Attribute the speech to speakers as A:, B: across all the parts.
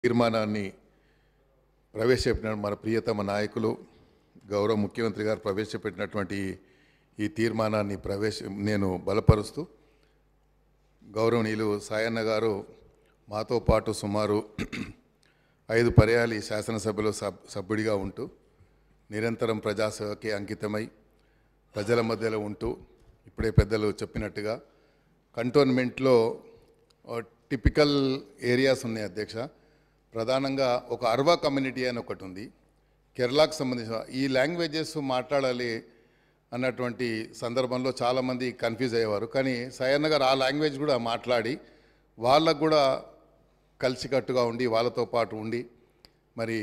A: తీర్మానాన్ని ప్రవేశపెట్టిన మన ప్రియతమ నాయకులు గౌరవ ముఖ్యమంత్రి గారు ప్రవేశపెట్టినటువంటి ఈ తీర్మానాన్ని ప్రవేశ నేను బలపరుస్తూ గౌరవనీయులు సాయన్న గారు మాతో పాటు సుమారు ఐదు పర్యాలు ఈ శాసనసభలో సబ్ సభ్యుడిగా ఉంటూ నిరంతరం ప్రజాసేవకి అంకితమై ప్రజల మధ్యలో ఉంటూ ఇప్పుడే పెద్దలు చెప్పినట్టుగా కంటోన్మెంట్లో టిపికల్ ఏరియాస్ ఉన్నాయి అధ్యక్ష ప్రధానంగా ఒక అర్వా కమ్యూనిటీ అని ఒకటి ఉంది కేరళకు సంబంధించిన ఈ లాంగ్వేజెస్ మాట్లాడాలి అన్నటువంటి సందర్భంలో చాలామంది కన్ఫ్యూజ్ అయ్యేవారు కానీ సయన్న గారు ఆ లాంగ్వేజ్ కూడా మాట్లాడి వాళ్ళకు కూడా కలిసికట్టుగా ఉండి వాళ్ళతో పాటు ఉండి మరి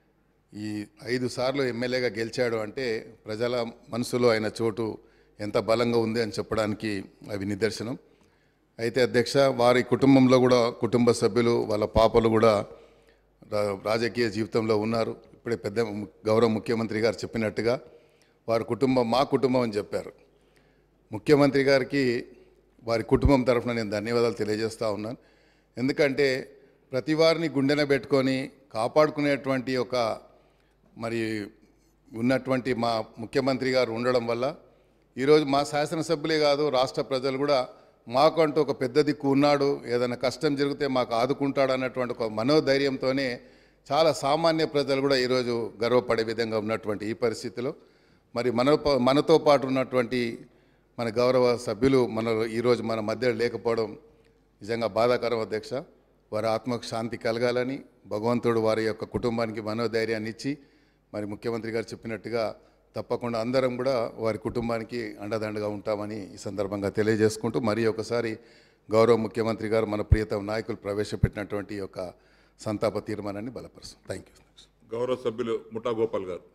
A: ఈ ఐదు సార్లు ఎమ్మెల్యేగా గెలిచాడు అంటే ప్రజల మనసులో ఆయన చోటు ఎంత బలంగా ఉంది అని చెప్పడానికి అవి నిదర్శనం అయితే అధ్యక్ష వారి కుటుంబంలో కూడా కుటుంబ సభ్యులు వాళ్ళ పాపలు కూడా రా- రాజకీయ జీవితంలో ఉన్నారు ఇప్పుడే పెద్ద ము- గౌరవ ముఖ్యమంత్రి గారు చెప్పినట్టుగా వారి కుటుంబం మా కుటుంబం అని చెప్పారు ముఖ్యమంత్రి గారికి వారి కుటుంబం తరఫున నేను ధన్యవాదాలు తెలియజేస్తా ఉన్నాను ఎందుకంటే ప్రతి వారిని గుండెన పెట్టుకొని కాపాడుకునేటువంటి ఒక మరి ఉన్నటువంటి మా ముఖ్యమంత్రి గారు ఉండడం వల్ల ఈరోజు మా శాసనసభ్యులే కాదు రాష్ట్ర ప్రజలు కూడా మాకంటూ ఒక పెద్ద దిక్కు ఉన్నాడు ఏదైనా కష్టం జరిగితే మాకు ఆదుకుంటాడు అన్నటువంటి ఒక మనోధైర్యంతోనే చాలా సామాన్య ప్రజలు కూడా ఈరోజు గర్వపడే విధంగా ఉన్నటువంటి ఈ పరిస్థితిలో మరి మన మనతో పాటు ఉన్నటువంటి మన గౌరవ సభ్యులు మన ఈరోజు మన మధ్య లేకపోవడం నిజంగా బాధాకరం అధ్యక్ష వారి ఆత్మకు శాంతి కలగాలని భగవంతుడు వారి యొక్క కుటుంబానికి మనోధైర్యాన్ని ఇచ్చి మరి ముఖ్యమంత్రి గారు చెప్పినట్టుగా తప్పకుండా అందరం కూడా వారి కుటుంబానికి అండదండగా ఉంటామని ఈ సందర్భంగా తెలియజేసుకుంటూ మరి ఒకసారి గౌరవ ముఖ్యమంత్రి గారు మన ప్రియతమ నాయకులు ప్రవేశపెట్టినటువంటి ఈ యొక్క సంతాప తీర్మానాన్ని బలపరుస్తాం థ్యాంక్ యూ
B: గౌరవ సభ్యులు ముఠా గోపాల్ గారు